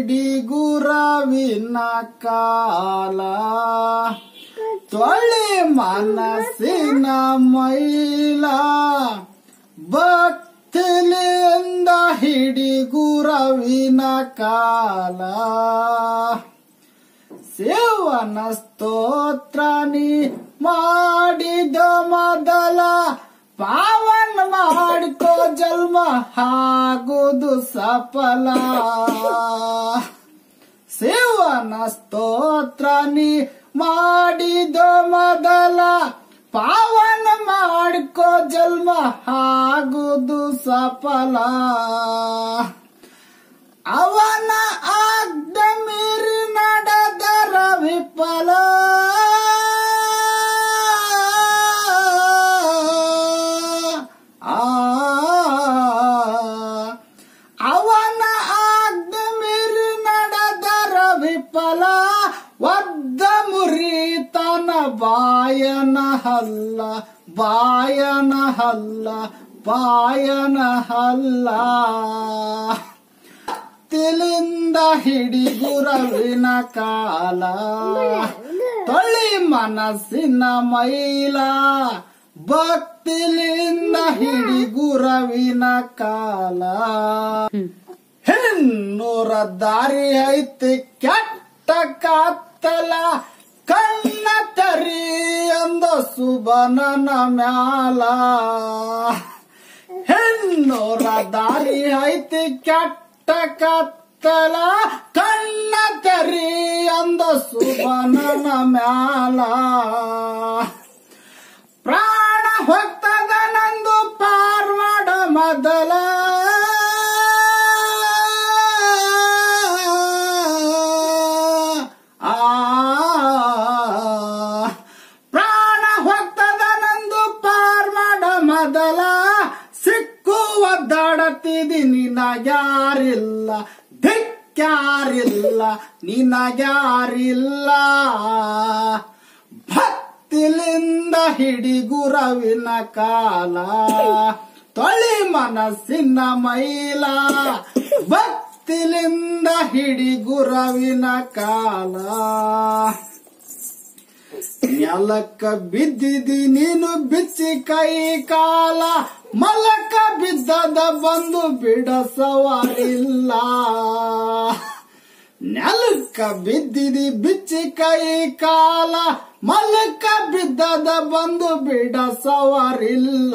ಹಿಡಿ ಗುರವಿನ ಕಾಲ ತೊಳೆ ಮನಸ್ಸಿನ ಮೈಲ ಭಕ್ತಿಲಿಂದ ಹಿಡಿ ಗುರವಿನ ಕಾಲ ಸೇವನ ಸ್ತೋತ್ರ ನೀ ಮಾಡಿದ ಮೊದಲ ಪಾವನ ಮಾಡಿಕೋ ಜನ್ಮ ಆಗುದು ಸಫಲ ಸೇವನ ಸ್ತೋತ್ರ ನೀ ಮಾಡಿದ ಮೊದಲ ಪಾವನ ಮಾಡಿಕೋ ಜನ್ಮ ಆಗುದು ಸಫಲ ಅವನ ಆಗ್ದ ಮೀರಿ ನಡೆದರ ವಿಫಲ ಆ, ಅವನ ಆಗ್ದ ಮೀರಿ ನಡೆದರ ವಿಫಲ ಒದ್ದ ಮುರಿತನ ಬಾಯನ ಹಲ್ಲ ಬಾಯನ ಹಲ್ಲ ಬಾಯನ ಹಲ್ಲ ತಿಲಿಂದ ಹಿಡಿ ಗುರವಿನ ಕಾಲ ತೊಳಿ ಮನಸ್ಸಿನ ಮೈಲ ಭಕ್ತಿಲಿಂದ ಹಿಡಿ ಗುರವಿನ ಕಾಲ ಹೆಣ್ಣೂರ ದಾರಿ ಐತಿ ಕೆಟ್ಟ ಕಾತ್ತಲ ಕಣ್ಣ ತರಿ ಅಂದ ಸುಬನನ ಮ್ಯಾಲ ಹೆಣ್ಣೂರ ದಾರಿ ಐತಿ ಕೆಟ್ಟ ಕತ್ತಲ ಕಣ್ಣ ತರಿ ಅಂದ ಸುಬನನ ಮ್ಯಾಲ ಪ್ರಾಣ ಹೋಗ್ತದ ನಂದು ಪಾರ್ವಾಡ ಮೊದಲ ಆ ಪ್ರಾಣ ಹೋಗ್ತದ ನಂದು ಪಾರ್ವಾಡ ಮೊದಲ ಸಿಕ್ಕು ಒದ್ದಾಡತಿದಿ ನಿನಗ್ಯಾರಿಲ್ಲ ಧಿಕ್ಯಾರಿಲ್ಲ ನಿನಗ್ಯಾರಿಲ್ಲ ಭಕ್ತಿಲಿಂದ ಹಿಡಿ ಗುರವಿನ ಕಾಲ ತೊಳಿ ಮನಸ್ಸಿನ ಮೈಲ ಭಕ್ತಿಲಿಂದ ಹಿಡಿ ಗುರವಿನ ಕಾಲ ನೆಲಕ್ಕ ಬಿದ್ದಿದಿ ನೀನು ಬಿಚ್ಚಿ ಕೈ ಕಾಲ ಮಲಕ ಬಿದ್ದದ ಬಂದು ಬಿಡಸವಾರಿಲ್ಲ ನೆಲಕ್ಕ ಬಿದ್ದಿದಿ ಬಿಚ್ಚಿ ಕೈ ಕಾಲ ಮಲಕ ಬಿದ್ದದ ಬಂದು ಬಿಡಸವಾರಿಲ್ಲ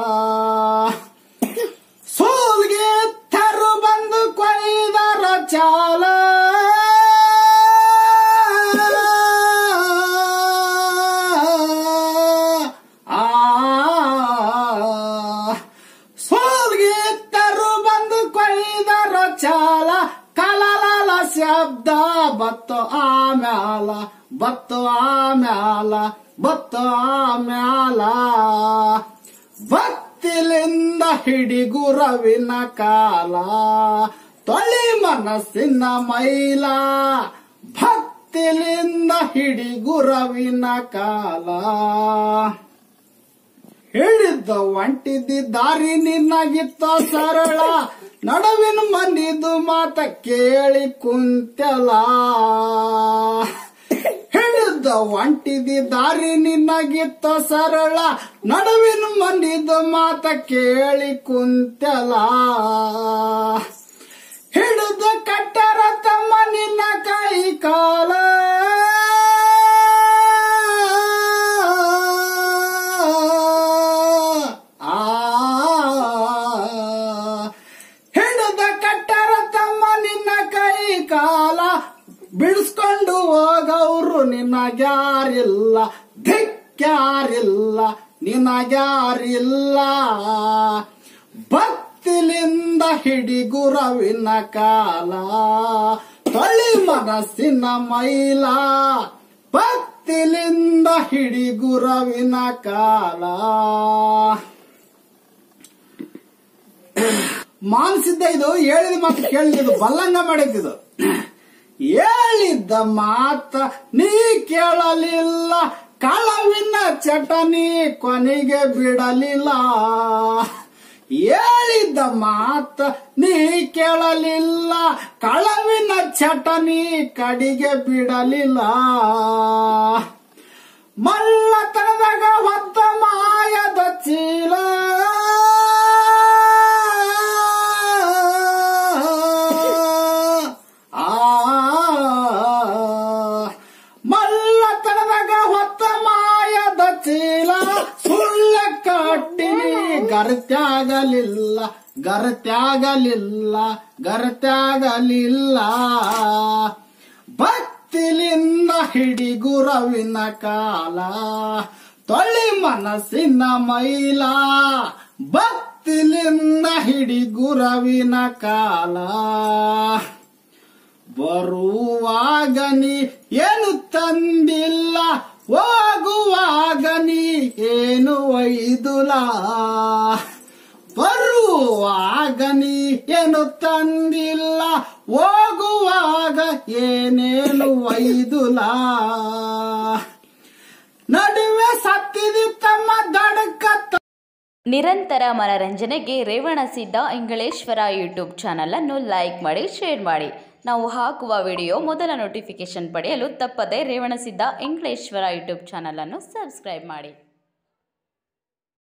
ಸೋಲ್ಗೆ ತರು ಬಂದು ಕೊಯ್ದರ ಚಾಲ ಆ ಸೋಲ್ಗೆ ತರು ಬಂದು ಕೊಯ್ದರ ಚಾಲ ಕಲಲಲ ಶಬ್ದ ಬತ್ತು ಆಮ್ಯಾಲ ಬತ್ತು ಆಮ್ಯಾಲ ಬತ್ತು ಆಮ್ಯಾಲ ಭಕ್ತಿಲಿಂದ ಹಿಡಿ ಗುರವಿನ ಕಾಲ ತೊಳಿ ಮನಸ್ಸಿನ ಮೈಲ ಭಕ್ತಿಲಿಂದ ಹಿಡಿ ಗುರವಿನ ಕಾಲ ಹೇಳಿದ್ದ ಒಂಟಿದ್ದಿ ದಾರಿ ನಿನ್ನಾಗಿತ್ತ ಸರಳ ನಡುವಿನ ಮನಿದು ಮಾತ ಕೇಳಿ ಕುಂತಲ ಹೇಳಿದ್ದ ಒಂಟಿದಿ ದಾರಿ ನಿನ್ನಾಗಿತ್ತ ಸರಳ ನಡುವಿನ ಮನಿದು ಮಾತ ಕೇಳಿ ಕುಂತಲ ಹಿಡಿದ ಕಟ್ಟರ ತಮ್ಮ ನಿನ್ನ ಕೈ ಕಾಲ ಆ ಹಿಡಿದ ಕಟ್ಟರ ತಮ್ಮ ನಿನ್ನ ಕೈ ಕಾಲ ಬಿಡಿಸ್ಕೊಂಡು ಹೋಗವ್ರು ನಿನಗ್ಯಾರಿಲ್ಲ ಧಿಕ್ಯಾರಿಲ್ಲ ನಿನಗ್ಯಾರಿಲ್ಲ ಭಕ್ತಿಲಿಂದ ಹಿಡಿ ಗುರವಿನ ಕಾಲ ತೊಳಿ ಮನಸ್ಸಿನ ಮೈಲ ಭಕ್ತಿಲಿಂದ ಹಿಡಿ ಗುರವಿನ ಕಾಲ ಮಾನಸಿದ್ದ ಇದು ಹೇಳಿದ ಮಾತು ಕೇಳಿದ್ದು ಬಲ್ಲಂಗ ಮಾಡಿದ್ದು ಹೇಳಿದ್ದ ಮಾತ ನೀ ಕೇಳಲಿಲ್ಲ ಕಳವಿನ ಚಟನಿ ಕೊನೆಗೆ ಬಿಡಲಿಲ್ಲ ಹೇಳಿದ ಮಾತ ನೀ ಕೇಳಲಿಲ್ಲ ಕಳವಿನ ಚಟನಿ ಕಡಿಗೆ ಬಿಡಲಿಲ್ಲ ಮಲ್ಲತನದಾಗ ಹೊತ್ತ ಮಾಯದ ಚೀಲ ಆ ಮಲ್ಲತನದಾಗ ಹೊತ್ತ ಮಾಯದ ಚೀಲ ಸುಳ್ಳ ಕಟ್ಟಿನಿ ಗರ್ತ್ಯಾಗಲಿಲ್ಲ ಗರ್ತ್ಯಾಗಲಿಲ್ಲ ಗರ್ತ್ಯಾಗಲಿಲ್ಲ ಭಕ್ತಿಲಿಂದ ಹಿಡಿಗುರವಿನ ಕಾಲ ತೊಳಿ ಮನಸ್ಸಿನ ಮೈಲ ಭಕ್ತಿಲಿಂದ ಹಿಡಿಗುರವಿನ ಕಾಲ ಬರುವಾಗ ನೀ ಏನು ತಂದಿಲ್ಲ ಹೋಗುವಾಗ ನೀ ಏನು ಒಯ್ದುಲ ಬರುವಾಗ ನೀ ಏನು ತಂದಿಲ್ಲ ಹೋಗುವಾಗ ಏನೇನು ಒಯ್ದುಲ ನಡುವೆ ಸತ್ತಿದಿ ತಮ್ಮ ದಡಕ ನಿರಂತರ ಮನರಂಜನೆಗೆ ರೇವಣಸಿದ್ದ ಇಂಗಳೇಶ್ವರ ಯೂಟ್ಯೂಬ್ ಚಾನಲ್ ಅನ್ನು ಲೈಕ್ ಮಾಡಿ ಶೇರ್ ಮಾಡಿ ನಾವು ಹಾಕುವ ವಿಡಿಯೋ ಮೊದಲ ನೋಟಿಫಿಕೇಶನ್ ಪಡೆಯಲು ತಪ್ಪದೆ ರೇವಣಸಿದ್ದ ಇಂಗಳೇಶ್ವರ ಯೂಟ್ಯೂಬ್ ಚಾನಲ್ ಅನ್ನು ಸಬ್ಸ್ಕ್ರೈಬ್ ಮಾಡಿ